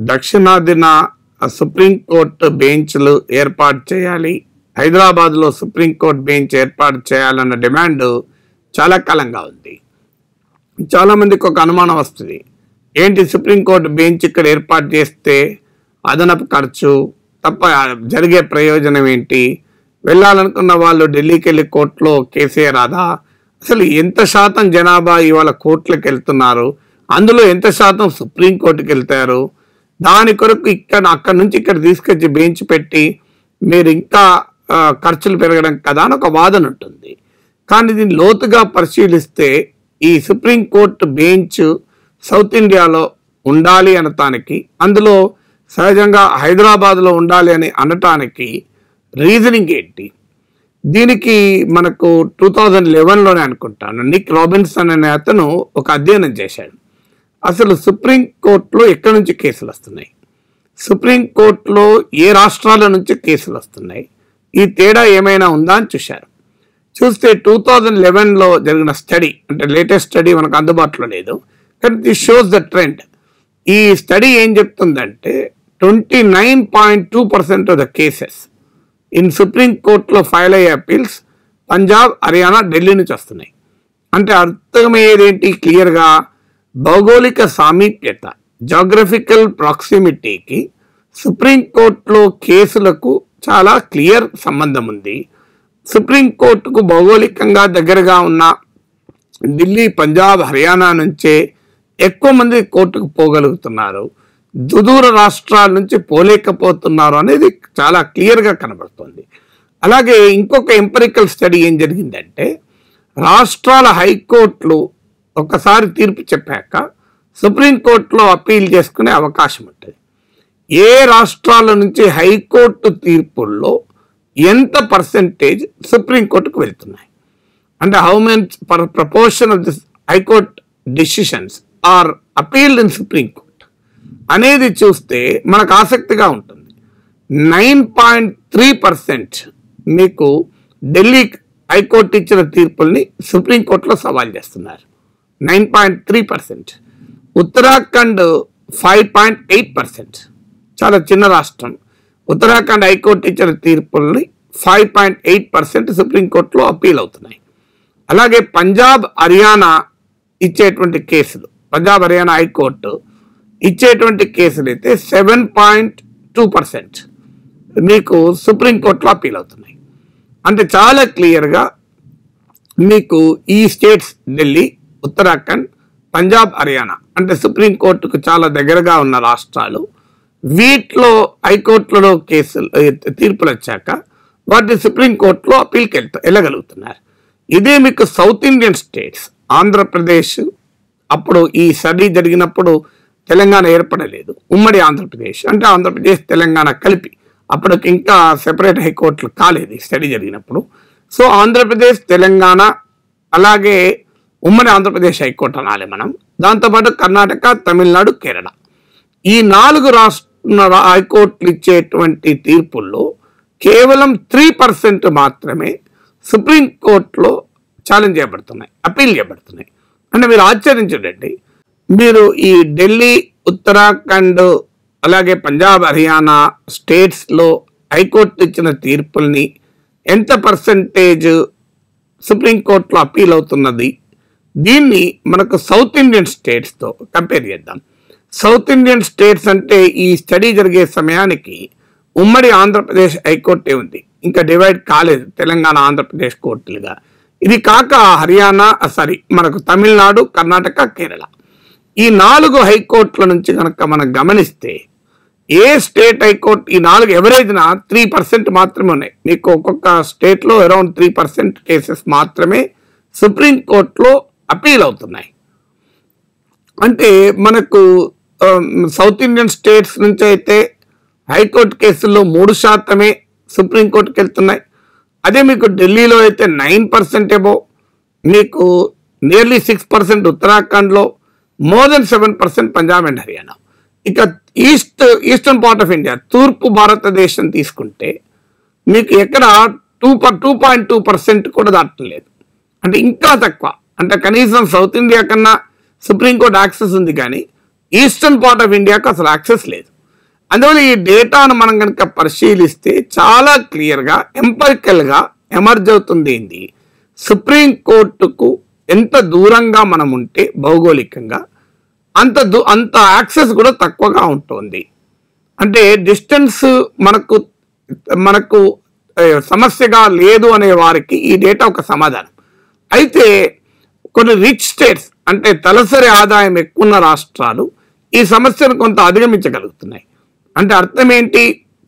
దక్షిణాదిన సుప్రీంకోర్టు బెంచ్లు ఏర్పాటు చేయాలి హైదరాబాద్లో సుప్రీంకోర్టు బెంచ్ ఏర్పాటు చేయాలన్న డిమాండ్ చాలా కాలంగా ఉంది చాలా మందికి ఒక అనుమానం వస్తుంది ఏంటి సుప్రీంకోర్టు బెంచ్ ఇక్కడ ఏర్పాటు చేస్తే అదనపు ఖర్చు తప్ప జరిగే ప్రయోజనం ఏంటి వెళ్ళాలనుకున్న వాళ్ళు ఢిల్లీకి వెళ్ళి కోర్టులో కేసే రాదా అసలు ఎంత శాతం జనాభా ఇవాళ కోర్టులకు వెళ్తున్నారు అందులో ఎంత శాతం సుప్రీంకోర్టుకి వెళ్తారు దాని కొరకు ఇక్కడ అక్కడ నుంచి ఇక్కడ తీసుకొచ్చి బెంచ్ పెట్టి మీరు ఇంకా ఆ, ఖర్చులు పెరగడం కదా అని ఒక వాదన ఉంటుంది కానీ దీన్ని లోతుగా పరిశీలిస్తే ఈ సుప్రీంకోర్టు బెంచ్ సౌత్ ఇండియాలో ఉండాలి అనటానికి అందులో సహజంగా హైదరాబాద్లో ఉండాలి అని అనటానికి రీజనింగ్ ఏంటి దీనికి మనకు టూ థౌజండ్ లెవెన్లోనే అనుకుంటాను నిక్ రాబిన్సన్ అనే అతను ఒక అధ్యయనం చేశాడు అసలు సుప్రీంకోర్టులో ఎక్కడి నుంచి కేసులు వస్తున్నాయి సుప్రీంకోర్టులో ఏ రాష్ట్రాల నుంచి కేసులు వస్తున్నాయి ఈ తేడా ఏమైనా ఉందా అని చూశారు చూస్తే టూ థౌజండ్ లెవెన్లో జరిగిన స్టడీ అంటే లేటెస్ట్ స్టడీ మనకు అందుబాటులో లేదు కానీ దిస్ షోస్ ద ట్రెండ్ ఈ స్టడీ ఏం చెప్తుందంటే twenty nine point two percent of the cases in supreme కోర్టులో ఫైల్ అయ్యే అపీల్స్ పంజాబ్ హర్యానా ఢిల్లీ నుంచి వస్తున్నాయి అంటే అర్థమయ్యేది ఏంటి క్లియర్గా భౌగోళిక సామీప్యత జాగ్రఫికల్ ప్రాక్సిమిటీకి సుప్రీంకోర్టులో కేసులకు చాలా క్లియర్ సంబంధం ఉంది సుప్రీంకోర్టుకు భౌగోళికంగా దగ్గరగా ఉన్న ఢిల్లీ పంజాబ్ హర్యానా నుంచే ఎక్కువ మంది కోర్టుకు పోగలుగుతున్నారు సుదూర రాష్ట్రాల నుంచి పోలేకపోతున్నారు అనేది చాలా క్లియర్గా కనబడుతుంది అలాగే ఇంకొక ఎంపరికల్ స్టడీ ఏం జరిగిందంటే రాష్ట్రాల హైకోర్టులు ఒకసారి తీర్పు చెప్పాక సుప్రీంకోర్టులో అప్పీల్ చేసుకునే అవకాశం ఉంటుంది ఏ రాష్ట్రాల నుంచి హైకోర్టు తీర్పుల్లో ఎంత పర్సెంటేజ్ సుప్రీంకోర్టుకు వెళ్తున్నాయి అంటే how men per proportion of this high court decisions are appealed in supreme court అనేది చూస్తే మనకు ఆసక్తిగా ఉంటుంది నైన్ పాయింట్ త్రీ పర్సెంట్ మీకు ఢిల్లీ హైకోర్టు ఇచ్చిన తీర్పుల్ని సుప్రీంకోర్టులో సవాల్ చేస్తున్నారు nine point three percent Uttarakhand five point eight percent చాలా చిన్న రాష్ట్రం ఉత్తరాఖండ్ హైకోర్టు ఇచ్చిన తీర్పుల్ని ఫైవ్ పాయింట్ ఎయిట్ పర్సెంట్ సుప్రీంకోర్టులో అప్పీల్ అవుతున్నాయి అలాగే పంజాబ్ హర్యానా ఇచ్చేటువంటి కేసులు పంజాబ్ హర్యానా హైకోర్టు ఇచ్చేటువంటి కేసులు అయితే సెవెన్ పాయింట్ టూ పర్సెంట్ మీకు సుప్రీంకోర్టులో అప్పీల్ అవుతున్నాయి అంటే చాలా క్లియర్గా మీకు ఈ స్టేట్స్ ఢిల్లీ ఉత్తరాఖండ్ పంజాబ్ హర్యానా అంటే సుప్రీంకోర్టుకు చాలా దగ్గరగా ఉన్న రాష్ట్రాలు వీటిలో హైకోర్టులలో కేసులు ఏ, తీర్పులు వచ్చాక వాటిని సుప్రీంకోర్టులో అప్పీల్కి వెళ్తా వెళ్ళగలుగుతున్నారు ఇదే మీకు సౌత్ ఇండియన్ స్టేట్స్ ఆంధ్రప్రదేశ్ అప్పుడు ఈ స్టడీ జరిగినప్పుడు తెలంగాణ ఏర్పడలేదు ఉమ్మడి ఆంధ్రప్రదేశ్ అంటే ఆంధ్రప్రదేశ్ తెలంగాణ కలిపి అప్పటికి ఇంకా సెపరేట్ హైకోర్టులు కాలేదు ఈ స్టడీ జరిగినప్పుడు సో ఆంధ్రప్రదేశ్ తెలంగాణ అలాగే ఉమ్మడి ఆంధ్రప్రదేశ్ హైకోర్టు అనాలి మనం దాంతోపాటు కర్ణాటక తమిళనాడు కేరళ ఈ నాలుగు రాష్ట్ర హైకోర్టులు ఇచ్చేటువంటి తీర్పుల్లో కేవలం త్రీ పర్సెంట్ మాత్రమే సుప్రీంకోర్టులో ఛాలెంజ్ చేయబడుతున్నాయి అప్పీల్ చేయబడుతున్నాయి అంటే మీరు ఆశ్చర్యించండి మీరు ఈ ఢిల్లీ ఉత్తరాఖండ్ అలాగే పంజాబ్ హర్యానా స్టేట్స్లో హైకోర్టు ఇచ్చిన తీర్పుల్ని ఎంత పర్సంటేజ్ సుప్రీంకోర్టులో అప్పీల్ అవుతున్నది దీన్ని మనకు సౌత్ ఇండియన్ స్టేట్స్తో కంపేర్ చేద్దాం సౌత్ ఇండియన్ స్టేట్స్ అంటే ఈ స్టడీ జరిగే సమయానికి ఉమ్మడి ఆంధ్రప్రదేశ్ హైకోర్టే ఉంది ఇంకా డివైడ్ కాలేదు తెలంగాణ ఆంధ్రప్రదేశ్ కోర్టులుగా ఇది కాక హర్యానా సారీ మనకు తమిళనాడు కర్ణాటక కేరళ ఈ నాలుగు హైకోర్టుల నుంచి కనుక మనం గమనిస్తే ఏ స్టేట్ హైకోర్టు ఈ నాలుగు ఎవరేజ్న త్రీ పర్సెంట్ మాత్రమే ఉన్నాయి మీకు ఒక్కొక్క స్టేట్లో అరౌండ్ త్రీ పర్సెంట్ కేసెస్ మాత్రమే సుప్రీంకోర్టులో అపీల్ అవుతున్నాయి అంటే మనకు ఆమ్, సౌత్ ఇండియన్ స్టేట్స్ నుంచి అయితే హైకోర్టు కేసుల్లో మూడు శాతమే సుప్రీంకోర్టుకి వెళ్తున్నాయి అదే మీకు ఢిల్లీలో అయితే నైన్ పర్సెంట్ ఎబో మీకు నియర్లీ సిక్స్ పర్సెంట్ ఉత్తరాఖండ్లో more than seven percent Punjab and Haryana ఇక east eastern part of India తూర్పు భారతదేశం తీసుకుంటే మీకు ఎక్కడ two per two point two percent కూడా దాటలేదు అంటే ఇంకా తక్కువ అంటే కనీసం సౌత్ ఇండియా కన్నా సుప్రీంకోర్టు యాక్సెస్ ఉంది కానీ ఈస్టర్న్ పార్ట్ ఆఫ్ ఇండియాకు అసలు యాక్సెస్ లేదు అందువల్ల ఈ డేటాను మనం కనుక పరిశీలిస్తే చాలా క్లియర్గా ఎంపరికల్గా ఎమర్జ్ అవుతుంది ఏంది సుప్రీం కోర్టుకు ఎంత దూరంగా మనం ఉంటే భౌగోళికంగా అంత దూ అంత యాక్సెస్ కూడా తక్కువగా ఉంటుంది అంటే డిస్టెన్స్ మనకు మనకు ఏ, సమస్యగా లేదు అనే వారికి ఈ డేటా ఒక సమాధానం అయితే కొన్ని రిచ్ స్టేట్స్ అంటే తలసరి ఆదాయం ఎక్కువ ఉన్న రాష్ట్రాలు ఈ సమస్యను కొంత అధిగమించగలుగుతున్నాయి అంటే అర్థం ఏంటి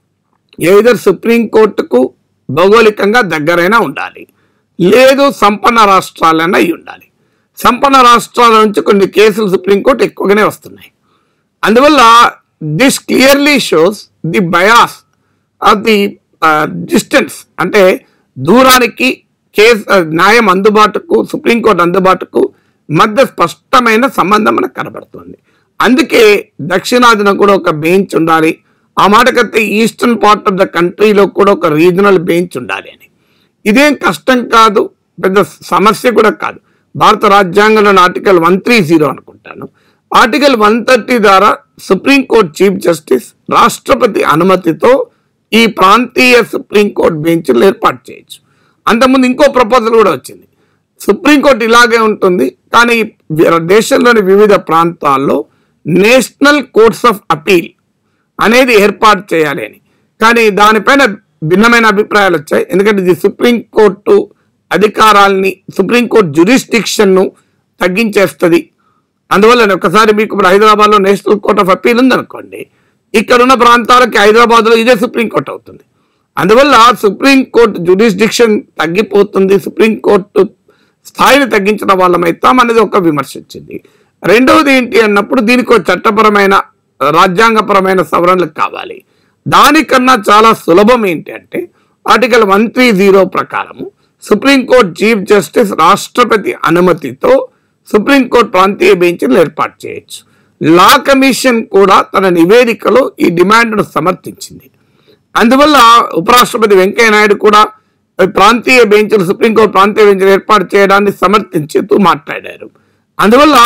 ఏదర్ సుప్రీంకోర్టుకు భౌగోళికంగా దగ్గరైనా ఉండాలి లేదు సంపన్న రాష్ట్రాలైనా అయి ఉండాలి సంపన్న రాష్ట్రాల నుంచి కొన్ని కేసులు సుప్రీంకోర్టు ఎక్కువగానే వస్తున్నాయి అందువల్ల this clearly shows the bias of the distance అంటే దూరానికి కేసు న్యాయం అందుబాటుకు సుప్రీంకోర్టు అందుబాటుకు మధ్య స్పష్టమైన సంబంధం మనకు కనబడుతుంది అందుకే దక్షిణాదిన కూడా ఒక బెంచ్ ఉండాలి ఆ మాటకైతే ఈస్టర్న్ పార్ట్ ఆఫ్ ద కంట్రీలో కూడా ఒక రీజనల్ బెంచ్ ఉండాలి అని ఇదేం కష్టం కాదు పెద్ద సమస్య కూడా కాదు భారత రాజ్యాంగంలోని ఆర్టికల్ వన్ త్రీ జీరో అనుకుంటాను ఆర్టికల్ వన్ థర్టీ ద్వారా సుప్రీంకోర్టు చీఫ్ జస్టిస్ రాష్ట్రపతి అనుమతితో ఈ ప్రాంతీయ సుప్రీంకోర్టు బెంచ్లు ఏర్పాటు చేయొచ్చు అంతకుముందు ఇంకో ప్రపోజల్ కూడా వచ్చింది సుప్రీంకోర్టు ఇలాగే ఉంటుంది కానీ వి- దేశంలోని వివిధ ప్రాంతాల్లో నేషనల్ కోర్ట్స్ ఆఫ్ అపీల్ అనేది ఏర్పాటు చేయాలి అని కానీ దానిపైన భిన్నమైన అభిప్రాయాలు వచ్చాయి ఎందుకంటే ఇది సుప్రీంకోర్టు అధికారాల్ని సుప్రీంకోర్టు జ్యురిస్డిక్షన్ను తగ్గించేస్తుంది అందువల్ల నేను ఒకసారి మీకు ఇప్పుడు హైదరాబాద్లో నేషనల్ కోర్ట్ ఆఫ్ అపీల్ ఉందనుకోండి ఇక్కడ ఉన్న ప్రాంతాలకి హైదరాబాద్లో ఇదే సుప్రీంకోర్టు అవుతుంది అందువల్ల సుప్రీంకోర్టు జ్యురిస్డిక్షన్ తగ్గిపోతుంది సుప్రీంకోర్టు స్థాయిని తగ్గించిన వాళ్ళమైతాం అనేది ఒక విమర్శ వచ్చింది రెండవది ఏంటి అన్నప్పుడు దీనికి ఒక చట్టపరమైన రాజ్యాంగపరమైన సవరణలు కావాలి దానికన్నా చాలా సులభం ఏంటి అంటే ఆర్టికల్ వన్ త్రీ జీరో ప్రకారము సుప్రీంకోర్టు చీఫ్ జస్టిస్ రాష్ట్రపతి అనుమతితో సుప్రీంకోర్టు ప్రాంతీయ బెంచ్లు ఏర్పాటు చేయొచ్చు లా కమిషన్ కూడా తన నివేదికలో ఈ డిమాండ్ను సమర్థించింది అందువల్ల ఉపరాష్ట్రపతి వెంకయ్య నాయుడు కూడా ప్రాంతీయ బెంచ్లు సుప్రీంకోర్టు ప్రాంతీయ బెంచ్లు ఏర్పాటు చేయడాన్ని సమర్థించుతూ మాట్లాడారు అందువల్ల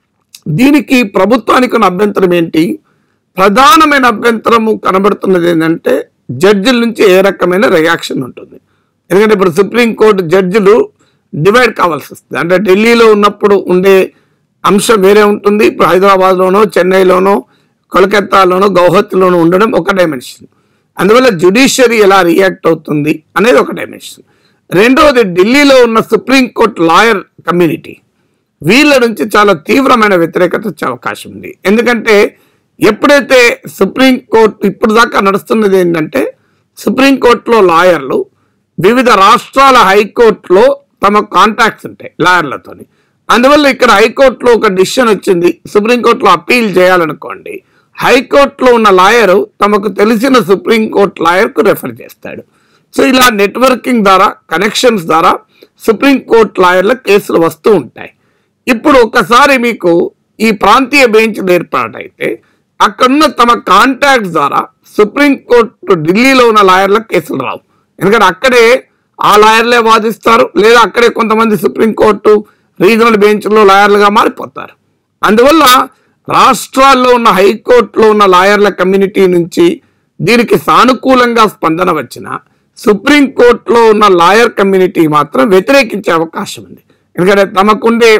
దీనికి ప్రభుత్వానికి ఉన్న అభ్యంతరం ఏంటి ప్రధానమైన అభ్యంతరము కనబడుతున్నది ఏంటంటే జడ్జిల నుంచి ఏ రకమైన రియాక్షన్ ఉంటుంది ఎందుకంటే ఇప్పుడు సుప్రీంకోర్టు జడ్జిలు డివైడ్ కావాల్సి వస్తుంది అంటే ఢిల్లీలో ఉన్నప్పుడు ఉండే అంశం వేరే ఉంటుంది ఇప్పుడు హైదరాబాద్లోనో చెన్నైలోనో కోల్కతాలోనో గౌహతిలోనో ఉండడం ఒక డైమెన్షన్ అందువల్ల జ్యుడిషియరీ ఎలా రియాక్ట్ అవుతుంది అనేది ఒక డైమెన్షన్ రెండవది ఢిల్లీలో ఉన్న సుప్రీంకోర్టు లాయర్ కమ్యూనిటీ వీళ్ళ నుంచి చాలా తీవ్రమైన వ్యతిరేకత వచ్చే అవకాశం ఉంది ఎందుకంటే ఎప్పుడైతే సుప్రీంకోర్టు ఇప్పుడు దాకా నడుస్తున్నది ఏంటంటే సుప్రీంకోర్టులో లాయర్లు వివిధ రాష్ట్రాల హైకోర్టులో తమ కాంటాక్ట్స్ ఉంటాయి లాయర్లతోని అందువల్ల ఇక్కడ హైకోర్టులో ఒక డిసిషన్ వచ్చింది సుప్రీంకోర్టులో అప్పీల్ చేయాలనుకోండి హైకోర్టులో ఉన్న లాయరు తమకు తెలిసిన సుప్రీంకోర్టు లాయర్కు రెఫర్ చేస్తాడు సో ఇలా నెట్వర్కింగ్ ద్వారా కనెక్షన్స్ ద్వారా సుప్రీంకోర్టు లాయర్ల కేసులు వస్తూ ఉంటాయి ఇప్పుడు ఒకసారి మీకు ఈ ప్రాంతీయ బెంచ్లు ఏర్పాటైతే అక్కడున్న తమ కాంటాక్ట్స్ ద్వారా సుప్రీంకోర్టు ఢిల్లీలో ఉన్న లాయర్లకు కేసులు రావు ఎందుకంటే అక్కడే ఆ లాయర్లే వాదిస్తారు లేదా అక్కడే కొంతమంది సుప్రీంకోర్టు రీజనల్ బెంచ్లో లాయర్లుగా మారిపోతారు అందువల్ల రాష్ట్రాల్లో ఉన్న హైకోర్టులో ఉన్న లాయర్ల కమ్యూనిటీ నుంచి దీనికి సానుకూలంగా స్పందన వచ్చిన సుప్రీంకోర్టులో ఉన్న లాయర్ కమ్యూనిటీ మాత్రం వ్యతిరేకించే అవకాశం ఉంది ఎందుకంటే తమకుండే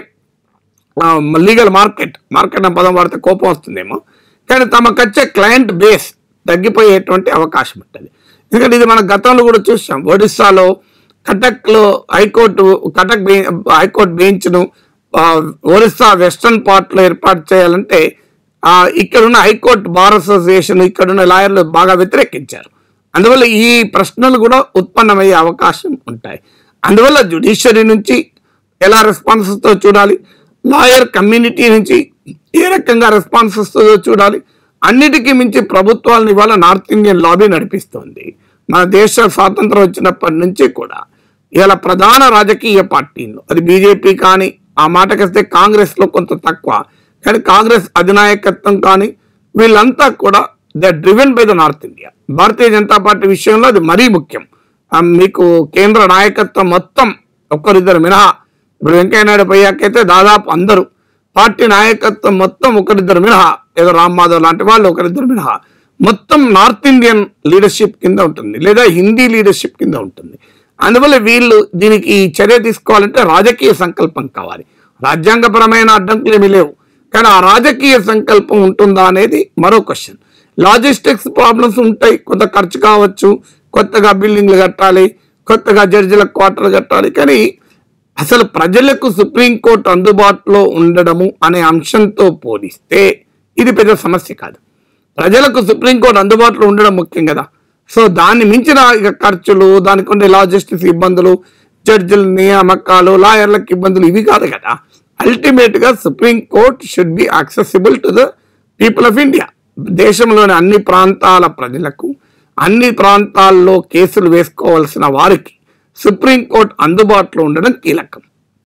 లీగల్ మార్కెట్ మార్కెట్ అనే పదం వాడితే కోపం వస్తుందేమో కానీ తమకు వచ్చే క్లయింట్ బేస్ తగ్గిపోయేటువంటి అవకాశం ఉంటుంది ఎందుకంటే ఇది మన గతంలో కూడా చూసాం ఒడిస్సాలో కటక్లో హైకోర్టు కటక్ బె హైకోర్టు బెంచ్ను ఆ, ఒరిస్సా వెస్టర్న్ పార్ట్లో ఏర్పాటు చేయాలంటే ఆ, ఇక్కడున్న హైకోర్టు బార్ అసోసియేషన్ ఇక్కడున్న లాయర్లు బాగా వ్యతిరేకించారు అందువల్ల ఈ ప్రశ్నలు కూడా ఉత్పన్నమయ్యే అవకాశం ఉంటాయి అందువల్ల జ్యుడిషియరీ నుంచి ఎలా రెస్పాన్స్ వస్తుందో చూడాలి లాయర్ కమ్యూనిటీ నుంచి ఏ రకంగా రెస్పాన్స్ వస్తుందో చూడాలి అన్నిటికీ మించి ప్రభుత్వాలను ఇవాళ నార్త్ ఇండియన్ లాబీ నడిపిస్తోంది మన దేశ స్వాతంత్రం వచ్చినప్పటి నుంచి కూడా ఇవాళ ప్రధాన రాజకీయ పార్టీలు అది బీజేపీ కానీ ఆ మాటకొస్తే కాంగ్రెస్లో కొంత తక్కువ కానీ కాంగ్రెస్ అధినాయకత్వం కానీ వీళ్ళంతా కూడా they driven by the north India Bharatiya Janata Party విషయంలో అది మరీ ముఖ్యం ఆ, మీకు కేంద్ర నాయకత్వం మొత్తం ఒక్కరిద్దరు మినహా ఇప్పుడు వెంకయ్యనాయుడు పోయాకైతే దాదాపు అందరూ పార్టీ నాయకత్వం మొత్తం ఒకరిద్దరు మినహా ఏదో రామ్ మాధవ్ లాంటి వాళ్ళు ఒకరిద్దరు మినహా మొత్తం నార్త్ ఇండియన్ లీడర్షిప్ కింద ఉంటుంది లేదా హిందీ లీడర్షిప్ కింద ఉంటుంది అందువల్ల వీళ్ళు దీనికి ఈ చర్య తీసుకోవాలంటే రాజకీయ సంకల్పం కావాలి రాజ్యాంగపరమైన అడ్డంకులు ఏమీ లేవు కానీ ఆ రాజకీయ సంకల్పం ఉంటుందా అనేది మరో క్వశ్చన్ లాజిస్టిక్స్ ప్రాబ్లమ్స్ ఉంటాయి కొంత ఖర్చు కావచ్చు కొత్తగా బిల్డింగ్లు కట్టాలి కొత్తగా జడ్జిల క్వార్టర్ కట్టాలి కానీ అసలు ప్రజలకు సుప్రీంకోర్టు అందుబాటులో ఉండడము అనే అంశంతో పోలిస్తే ఇది పెద్ద సమస్య కాదు ప్రజలకు సుప్రీంకోర్టు అందుబాటులో ఉండడం ముఖ్యం కదా సో దాన్ని మించిన ఇక ఖర్చులు దానికి ఉండే లాజిస్టిక్స్ ఇబ్బందులు జడ్జిల నియామకాలు లాయర్లకు ఇబ్బందులు ఇవి కాదు కదా అల్టిమేట్ గా supreme court should be accessible to the people of India దేశంలోని అన్ని ప్రాంతాల ప్రజలకు అన్ని ప్రాంతాల్లో కేసులు వేసుకోవాల్సిన వారికి సుప్రీంకోర్టు అందుబాటులో ఉండడం కీలకం